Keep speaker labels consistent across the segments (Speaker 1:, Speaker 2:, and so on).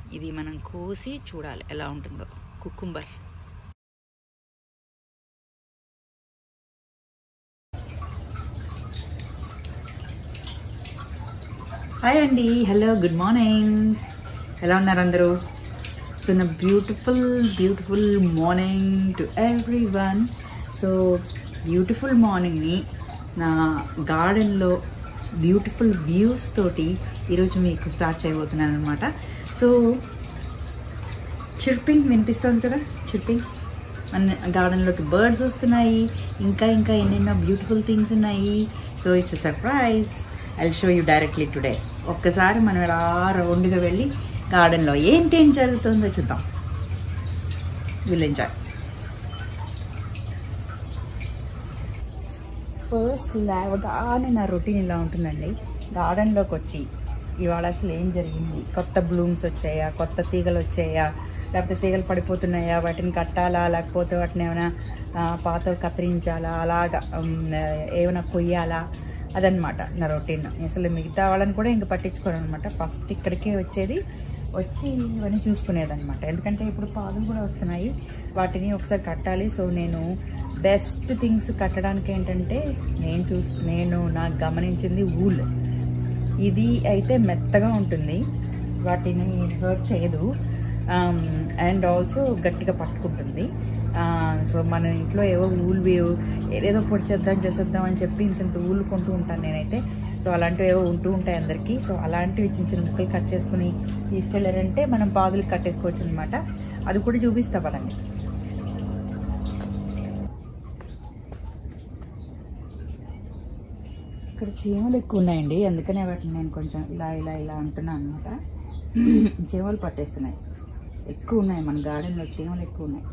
Speaker 1: ఇది మనం కోసి చూడాలి ఎలా ఉంటుందో కుకుంబర్ హాయ్ అండి హలో గుడ్ మార్నింగ్ ఎలా ఉన్నారు అందరూ సో నా beautiful beautiful morning to everyone so beautiful మార్నింగ్ని నా గార్డెన్లో బ్యూటిఫుల్ వ్యూస్ తోటి ఈరోజు మీకు స్టార్ట్ చేయబోతున్నాను అనమాట సో చిర్పింగ్ వినిపిస్తుంది కదా చిర్పింగ్ మన గార్డెన్లోకి బర్డ్స్ వస్తున్నాయి ఇంకా ఇంకా ఎన్నెన్నో బ్యూటిఫుల్ థింగ్స్ ఉన్నాయి so it's surprise I show you directly today ఒక్కసారి మనం ఇలా రౌండ్గా వెళ్ళి గార్డెన్లో ఏంటి ఏం జరుగుతుందో చూద్దాం విల్ ఎంజాయ్ ఫస్ట్ లేవగానే నా రొటీన్ ఇలా ఉంటుందండి గార్డెన్లోకి వచ్చి ఇవాళ అసలు ఏం జరిగింది కొత్త బ్లూమ్స్ వచ్చాయా కొత్త తీగలు వచ్చాయా లేకపోతే తీగలు పడిపోతున్నాయా వాటిని కట్టాలా లేకపోతే వాటిని ఏమైనా ఆ, పాతవి కత్తిరించాలా అలాగా ఉమ్, ఏమైనా కొయ్యాలా అదనమాట నా రొటీన్ అసలు మిగతా వాళ్ళని కూడా ఇంకా పట్టించుకోను అనమాట ఫస్ట్ ఇక్కడికే వచ్చేది వచ్చి ఇవన్నీ చూసుకునేదన్నమాట ఎందుకంటే ఇప్పుడు పాదులు కూడా వస్తున్నాయి వాటిని ఒకసారి కట్టాలి సో నేను బెస్ట్ థింగ్స్ కట్టడానికి ఏంటంటే నేను చూస్ నేను నాకు గమనించింది ఊల్ ఇది అయితే మెత్తగా ఉంటుంది వాటిని హర్ట్ చేయదు అండ్ ఆల్సో గట్టిగా పట్టుకుంటుంది సో మన ఇంట్లో ఏవో ఊలు వేవు ఏదేదో పొడి చేద్దాం చేసేద్దాం అని చెప్పి ఇంత ఇంత ఊళ్ళు కొంటూ ఉంటాను నేనైతే సో అలాంటివి ఏవో ఉంటూ ఉంటాయి అందరికీ సో అలాంటివి చిన్న చిన్న ముక్కలు కట్ చేసుకుని తీసుకెళ్ళారంటే మనం పాదులు కట్టేసుకోవచ్చు అనమాట అది కూడా చూపిస్తా పదండి ఇక్కడ చీమలు ఎక్కువ ఉన్నాయండి అందుకనే వాటిని నేను కొంచెం ఇలా ఇలా ఇలా అంటున్నాను అనమాట చీమలు పట్టేస్తున్నాయి ఎక్కువ ఉన్నాయి మన గార్డెన్లో చీమలు ఎక్కువ ఉన్నాయి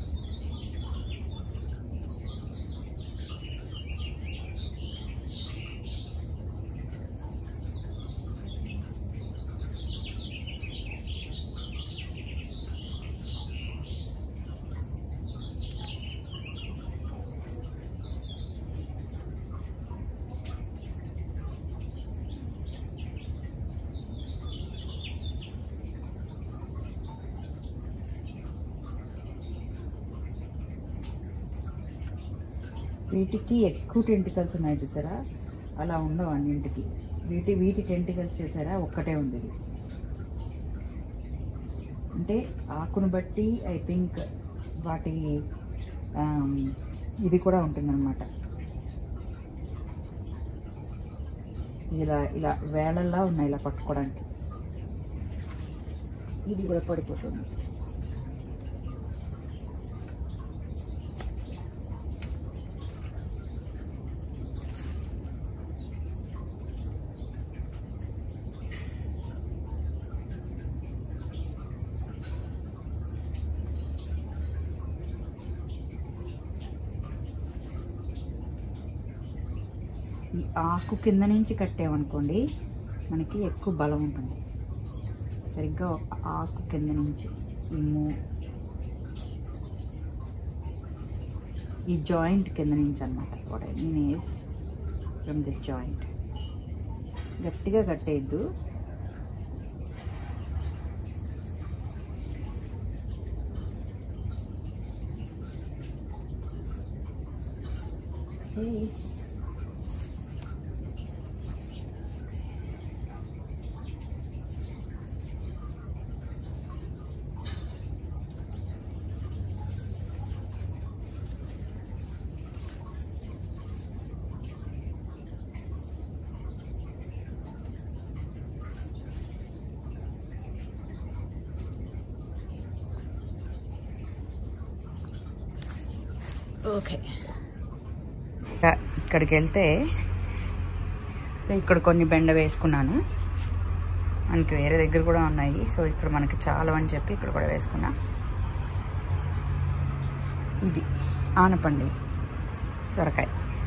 Speaker 1: వీటికి ఎక్కువ టెంటికల్స్ ఉన్నాయి చూసారా అలా ఉండవు అన్నింటికి వీటి వీటి టెంటికల్స్ చూసారా ఒక్కటే ఉంది ఇది. అంటే ఆకును బట్టి ఐ థింక్ వాటి ఆమ్, ఇది కూడా ఉంటుందన్నమాట ఇలా ఇలా వేళల్లా ఉన్నాయి ఇలా పట్టుకోవడానికి ఇది కూడా పడిపోతుంది ఈ ఆకు కింద నుంచి కట్టామనుకోండి మనకి ఎక్కువ బలం ఉంటుంది సరిగ్గా ఒక ఆకు కింద నుంచి ఈ మూ ఈ జాయింట్ కింద నుంచి అనమాట what I mean is from this joint గట్టిగా కట్టేయద్దు Hey. ఓకే ఇక్కడికి వెళ్తే సో ఇక్కడ కొన్ని బెండ వేసుకున్నాను మనకి వేరే దగ్గర కూడా ఉన్నాయి సో ఇక్కడ మనకి చాలా అని చెప్పి ఇక్కడ కూడా వేసుకున్నా ఇది ఆనపండి సొరకాయ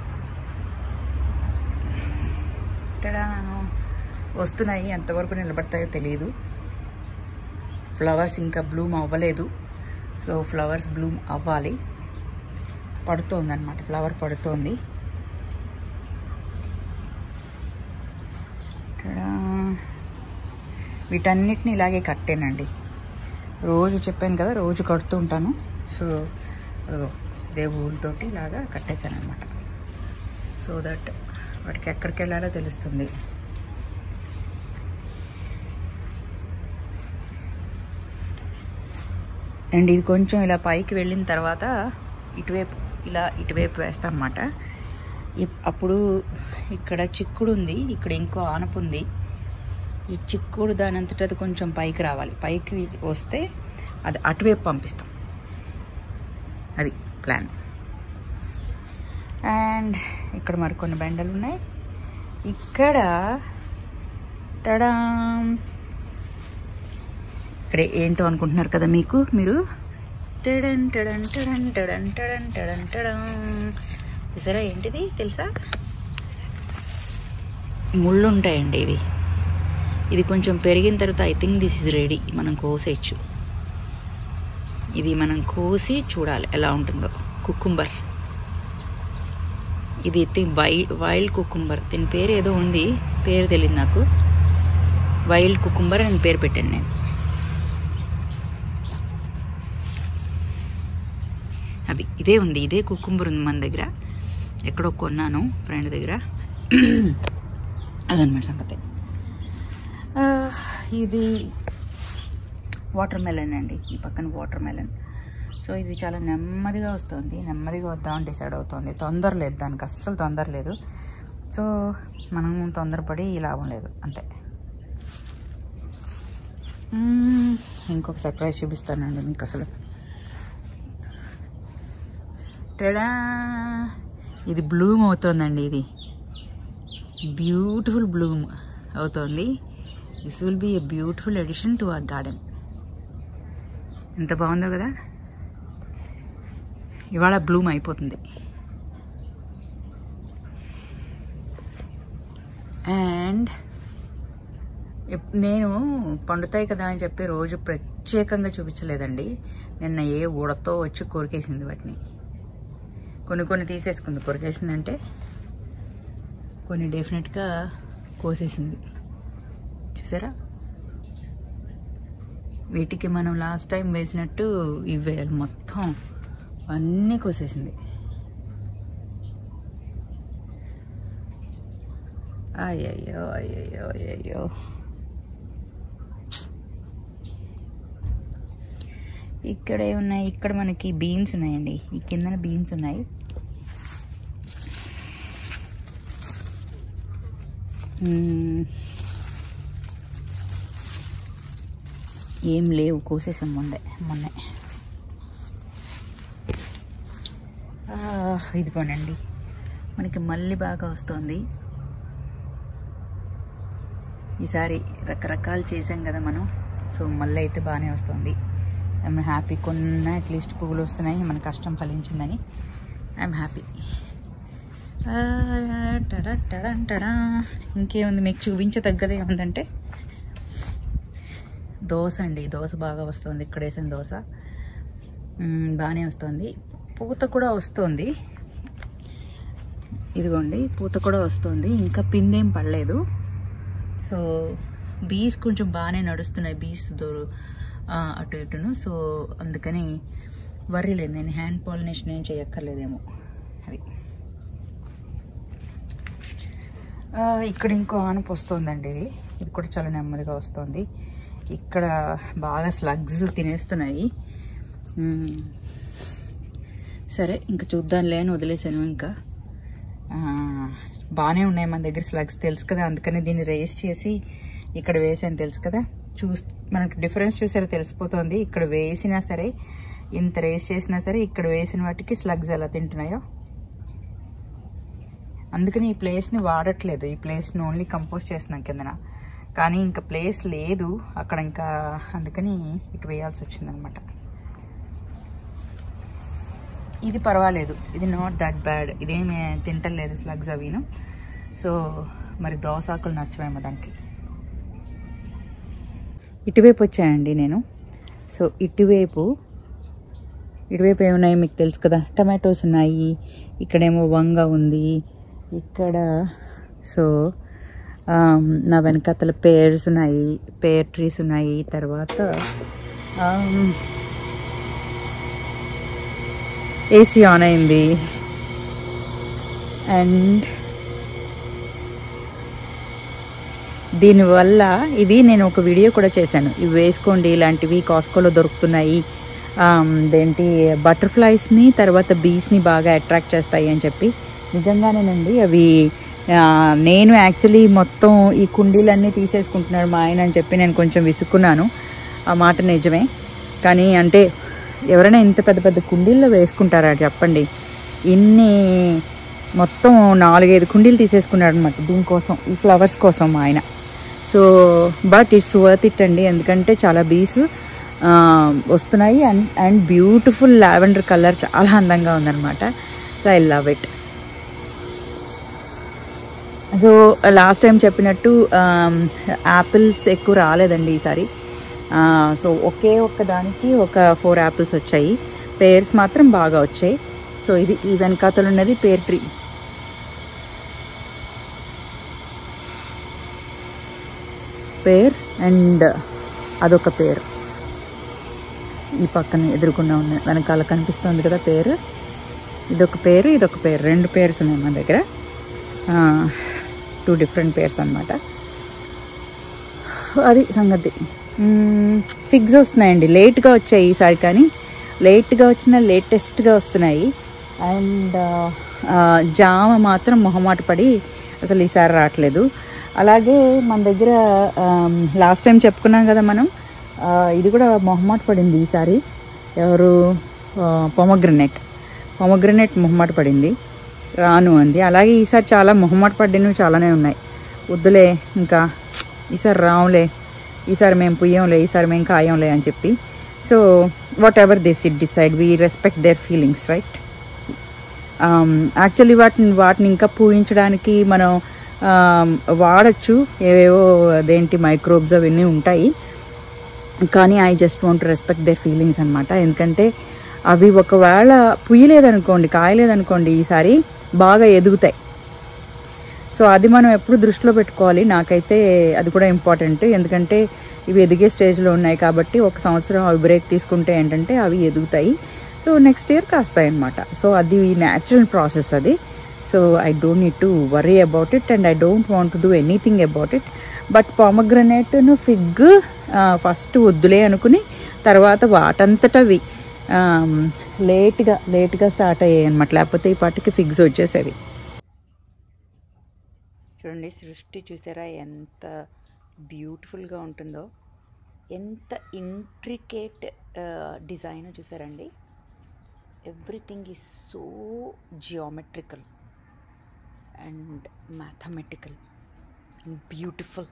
Speaker 1: టడా వస్తున్నాయి ఎంతవరకు నిలబడతాయో తెలియదు ఫ్లవర్స్ ఇంకా బ్లూమ్ అవ్వలేదు సో ఫ్లవర్స్ బ్లూమ్ అవ్వాలి పడుతోంది అనమాట ఫ్లవర్ పడుతోంది టడా. వీటన్నిటిని ఇలాగే కట్టానండి రోజు చెప్పాను కదా రోజు కడుతూ ఉంటాను సో అదిగో ఇదే ఊళ్ళతోటి ఇలాగా కట్టేశాను అనమాట సో దట్ వాటికి ఎక్కడికి వెళ్ళాలో తెలుస్తుంది అండ్ ఇది కొంచెం ఇలా పైకి వెళ్ళిన తర్వాత ఇటువైపు ఇలా ఇటువైపు వేస్తాం అన్నమాట ఇప్- అప్పుడు ఇక్కడ చిక్కుడు ఉంది ఇక్కడ ఇంకో ఆనపు ఉంది ఈ చిక్కుడు దాని అంతటా అది కొంచెం పైకి రావాలి పైకి వస్తే అది అటువైపు పంపిస్తాం అది ప్లాన్ అండ్ ఇక్కడ మరికొన్ని బెండలు ఉన్నాయి ఇక్కడ టడాం ఇక్కడ ఏంటో అనుకుంటున్నారు కదా మీకు మీరు టడన్ టడన్ టడన్ టడన్ టడన్ టడన్ టడన్ చూసారా ఏంటిది తెలుసా ముళ్ళు ఉంటాయండి ఇవి ఇది కొంచెం పెరిగిన తర్వాత I think this is ready మనం కోసేయచ్చు ఇది మనం కోసి చూడాలి ఎలా ఉంటుందో కుకుంబర్ ఇది తి- వై వైల్డ్ కుకుంబర్ దీని పేరు ఏదో ఉంది పేరు తెలియదు నాకు వైల్డ్ కుకుంబర్ అని పేరు పెట్టాను నేను అది ఇదే ఉంది ఇదే కుకుంబర్ ఉంది మన దగ్గర ఎక్కడో కొన్నాను ఫ్రెండ్ దగ్గర అదనమాట సంగతి ఆ, ఇది వాటర్ మెలన్ అండి ఈ పక్కన వాటర్ మెలన్ సో ఇది చాలా నెమ్మదిగా వస్తుంది నెమ్మదిగా వద్దామని డిసైడ్ అవుతుంది తొందర లేదు దానికి అస్సలు తొందర లేదు సో మనం తొందరపడి లాభం లేదు అంతే మ్మ్, ఇంకొక సర్ప్రైజ్ చూపిస్తానండి మీకు అసలు టడా ఇది బ్లూమ్ అవుతుందండి ఇది బ్యూటిఫుల్ బ్లూమ్ అవుతోంది this will be a beautiful edition to our garden ఎంత బాగుందో కదా ఇవాళ బ్లూమ్ అయిపోతుంది అండ్ ఎప్- నేను పండుతాయి కదా అని చెప్పి రోజు ప్రత్యేకంగా చూపించలేదండి నిన్న ఏ ఉడతో వచ్చి కొరికేసింది వాటిని కొన్ని కొన్ని తీసేసుకుంది కొరికేసిందంటే కొన్ని డెఫినెట్గా కోసేసింది చూసారా వీటికి మనం లాస్ట్ టైం వేసినట్టు ఇవి వేయాలి మొత్తం అన్నీ కోసేసింది అయ్యయ్యో అయ్యయ్యో అయ్యయ్యో ఇక్కడ ఏమున్నాయి ఇక్కడ మనకి బీన్స్ ఉన్నాయండి ఈ కిందన బీన్స్ ఉన్నాయి మ్మ్. ఏం లేవు కోసేసాం మొన్నే మొన్నే ఆ, ఇదిగోనండి మనకి మళ్ళీ బాగా వస్తుంది ఈసారి రకరకాలు చేసాం కదా మనం సో మళ్ళీ అయితే బాగానే వస్తుంది ఐఎమ్ హ్యాపీ కొన్న అట్లీస్ట్ పువ్వులు వస్తున్నాయి మన కష్టం ఫలించిందని I'm happy tada tada tada ఇంకేముంది మీకు చూపించదగ్గదే ఉందంటే దోశ అండి దోశ బాగా వస్తుంది ఇక్కడ వేసిన దోశ మ్మ్, బాగానే వస్తుంది పూత కూడా వస్తుంది ఇదిగోండి పూత కూడా వస్తుంది ఇంకా పిందేం పడలేదు సో బీస్ కొంచెం బాగానే నడుస్తున్నాయి బీస్ దూరు ఆ, అటు ఇటును సో అందుకని వర్రీ లేదు నేను హ్యాండ్ పాలినేషన్ ఏం చేయక్కర్లేదేమో అది ఆ, ఇక్కడ ఇంకో ఆనపు వస్తుందండి ఇది ఇది కూడా చాలా నెమ్మదిగా వస్తుంది ఇక్కడ బాగా స్లగ్స్ తినేస్తున్నాయి మ్మ్. సరే ఇంకా చూద్దాంలే అని వదిలేసాను ఇంకా ఆ, బాగానే ఉన్నాయి మన దగ్గర స్లగ్స్ తెలుసు కదా అందుకని దీన్ని రేస్ చేసి ఇక్కడ వేసాను తెలుసు కదా చూస్ మనకు డిఫరెన్స్ చూసారో తెలిసిపోతుంది ఇక్కడ వేసినా సరే ఇంత రేస్ చేసినా సరే ఇక్కడ వేసిన వాటికి స్లగ్స్ ఎలా తింటున్నాయో అందుకని ఈ ప్లేస్ని వాడట్లేదు ఈ ప్లేస్ని ఓన్లీ కంపోజ్ చేస్తున్నాం కిందన కానీ ఇంకా ప్లేస్ లేదు అక్కడ ఇంకా అందుకని ఇటు వేయాల్సి వచ్చిందనమాట ఇది పర్వాలేదు ఇది నాట్ దట్ బ్యాడ్ ఇదేమి తింటలేదు స్లగ్స్ అవిను సో మరి దోసాకులు నచ్చవేమో దానికి ఇటువైపు వచ్చానండి నేను సో ఇటువైపు ఇటువైపు ఏమున్నాయి మీకు తెలుసు కదా టమాటోస్ ఉన్నాయి ఇక్కడేమో వంగ ఉంది ఇక్కడ సో ఆమ్, నా వెనకాతల పేర్స్ ఉన్నాయి పేర్ ట్రీస్ ఉన్నాయి తర్వాత ఏసీ ఆన్ అయింది అండ్ దీనివల్ల ఇవి నేను ఒక వీడియో కూడా చేశాను ఇవి వేసుకోండి ఇలాంటివి కాస్కోలో దొరుకుతున్నాయి ఆమ్, ఇదేంటి బటర్ఫ్లైస్ని తర్వాత బీస్ని బాగా అట్రాక్ట్ చేస్తాయి అని చెప్పి నిజంగానేనండి అవి ఆ, నేను యాక్చువల్లీ మొత్తం ఈ కుండీలన్నీ తీసేసుకుంటున్నాడు మా ఆయన అని చెప్పి నేను కొంచెం విసుక్కున్నాను ఆ మాట నిజమే కానీ అంటే ఎవరైనా ఇంత పెద్ద పెద్ద కుండీల్లో వేసుకుంటారా చెప్పండి ఇన్ని మొత్తం నాలుగైదు కుండీలు తీసేసుకున్నాడు అనమాట దీనికోసం ఈ ఫ్లవర్స్ కోసం మా ఆయన so but it's worth it అండి ఎందుకంటే చాలా బీస్ వస్తున్నాయి and and beautiful lavender colour చాలా అందంగా ఉందన్నమాట so I love it so last time చెప్పినట్టు యాపిల్స్ ఎక్కువ రాలేదండి ఈసారి సో ఒకే ఒక్క దానికి ఒక ఫోర్ యాపిల్స్ వచ్చాయి పేర్స్ మాత్రం బాగా వచ్చాయి సో ఇది ఈ వెనకాతలు ఉన్నది పేర్ ట్రీ పేర్ అండ్ అదొక పేరు ఈ పక్కన ఎదురుకుండా ఉన్న వెనకాల కనిపిస్తుంది కదా పేరు ఇదొక పేరు ఇదొక పేరు రెండు పేర్స్ ఉన్నాయి మన దగ్గర టూ డిఫరెంట్ పేర్స్ అనమాట అది సంగతి ఫిక్స్ వస్తున్నాయండి లేట్గా వచ్చాయి ఈసారి కానీ లేట్గా వచ్చిన లేటెస్ట్గా వస్తున్నాయి అండ్ జామ మాత్రం మొహమాట పడి అసలు ఈసారి రావట్లేదు అలాగే మన దగ్గర లాస్ట్ టైం చెప్పుకున్నాం కదా మనం ఆ, ఇది కూడా మొహమాట పడింది ఈసారి ఎవరు పొమగ్రనెట్ పొమగ్రనెట్ మొహమాట పడింది రాను అంది అలాగే ఈసారి చాలా మొహమాట పడినవి చాలానే ఉన్నాయి వద్దులే ఇంకా ఈసారి రావులే ఈసారి మేము పుయ్యంలే ఈసారి మేము కాయంలే అని చెప్పి so whatever this it decide we respect their feelings right actually వాటిని వాటిని ఇంకా పూయించడానికి మనం um, వాడచ్చు ఏవేవో అదేంటి మైక్రోబ్స్ అవన్నీ ఉంటాయి కానీ I just want respect their feelings అనమాట ఎందుకంటే అవి ఒకవేళ పుయ్యలేదనుకోండి కాయలేదనుకోండి ఈసారి బాగా ఎదుగుతాయి సో అది మనం ఎప్పుడు దృష్టిలో పెట్టుకోవాలి నాకైతే అది కూడా ఇంపార్టెంట్ ఎందుకంటే ఇవి ఎదిగే స్టేజ్లో ఉన్నాయి కాబట్టి ఒక సంవత్సరం అవి బ్రేక్ తీసుకుంటే ఏంటంటే అవి ఎదుగుతాయి సో నెక్స్ట్ ఇయర్ కాస్తాయి అనమాట సో అది న్యాచురల్ ప్రాసెస్ అది so I don't need to worry about it and I don't want to do anything about it but పామగ్రనేట్ను ఫిగ్ ఫస్ట్ వద్దులే అనుకుని తర్వాత వాటంతటవి లేట్గా లేట్గా స్టార్ట్ అయ్యాయి అనమాట లేకపోతే ఈ పాటికి ఫిగ్స్ వచ్చేసేవి చూడండి సృష్టి చూసారా ఎంత బ్యూటిఫుల్గా ఉంటుందో ఎంత ఇంట్రికేట్ డిజైన్ చూసారండి everything is so geometrical and mathematical and beautiful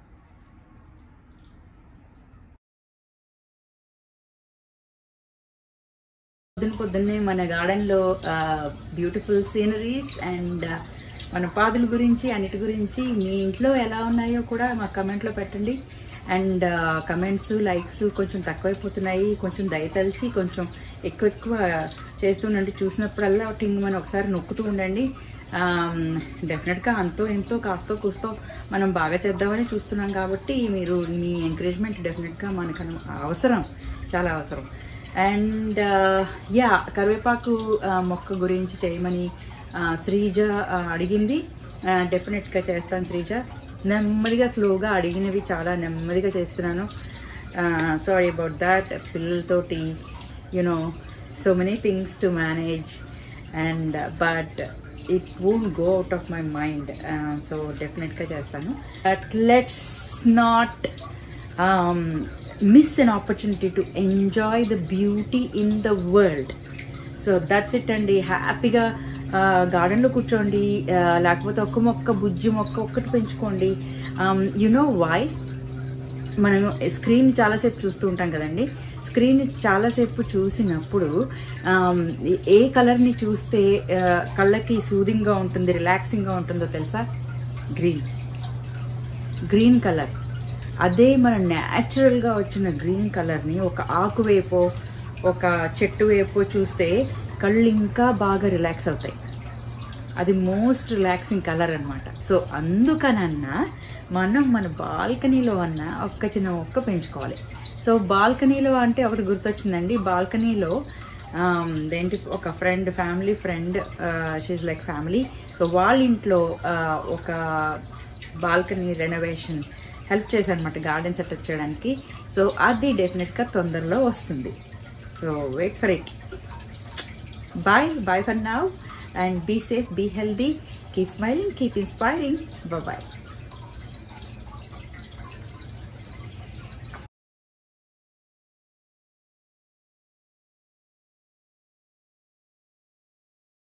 Speaker 1: పొద్దున్న పొద్దున్నే మన గార్డెన్లో బ్యూటిఫుల్ సీనరీస్ అండ్ మన పాదుల గురించి అన్నిటి గురించి మీ ఇంట్లో ఎలా ఉన్నాయో కూడా మా కమెంట్లో పెట్టండి అండ్ కమెంట్స్ లైక్స్ కొంచెం తక్కువైపోతున్నాయి కొంచెం దయతలిచి కొంచెం ఎక్కువ ఎక్కువ చేస్తుండండి చూసినప్పుడల్లా టింగ్ మనం ఒకసారి నొక్కుతూ ఉండండి డెఫినెట్గా అంతో ఎంతో కాస్తో కూస్తో మనం బాగా చేద్దామని చూస్తున్నాం కాబట్టి మీరు మీ ఎంకరేజ్మెంట్ డెఫినెట్గా మనకు అను- అవసరం చాలా అవసరం అండ్ యా కరివేపాకు ఆ, మొక్క గురించి చేయమని ఆ, శ్రీజ ఆ, అడిగింది డెఫినెట్గా చేస్తాను శ్రీజ నెమ్మదిగా స్లోగా అడిగినవి చాలా నెమ్మదిగా చేస్తున్నాను సారీ అబౌట్ దాట్ పిల్లలతోటి you know so many things to manage and but it won't go out of my mind so డెఫినెట్గా చేస్తాను but let's not miss an opportunity to enjoy the beauty in the world so that's it అండి హ్యాపీగా గార్డెన్లో కూర్చోండి ఆ, లేకపోతే ఒక్క మొక్క బుజ్జి మొక్క ఒక్కటి పెంచుకోండి యు నో వై మనం స్క్రీన్ చాలాసేపు చూస్తూ ఉంటాం కదండి స్క్రీన్ చాలాసేపు చూసినప్పుడు ఆమ్, ఏ కలర్ని చూస్తే ఆ, కళ్ళకి సూదింగ్గా ఉంటుంది రిలాక్సింగ్గా ఉంటుందో తెలుసా గ్రీన్ గ్రీన్ కలర్ అదే మన న్యాచురల్గా వచ్చిన గ్రీన్ కలర్ని ఒక ఆకు వేపో ఒక చెట్టు వేపో చూస్తే కళ్ళు ఇంకా బాగా రిలాక్స్ అవుతాయి అది మోస్ట్ రిలాక్సింగ్ కలర్ అనమాట సో అందుకనన్నా మనం మన బాల్కనీలో అన్న ఒక్క చిన్న మొక్క పెంచుకోవాలి సో బాల్కనీలో అంటే ఒకటి గుర్తొచ్చిందండి బాల్కనీలో ఆమ్, ఏంటి ఒక friend family friend she's like family so వాళ్ళ ఇంట్లో ఆ, ఒక బాల్కనీ రెనోవేషన్ హెల్ప్ చేశాను అనమాట గార్డెన్ సెటప్ చేయడానికి సో అది డెఫినెట్గా తొందరలో వస్తుంది so wait for it Bye. Bye for now. And be safe, be healthy, keep smiling, keep inspiring. Bye bye.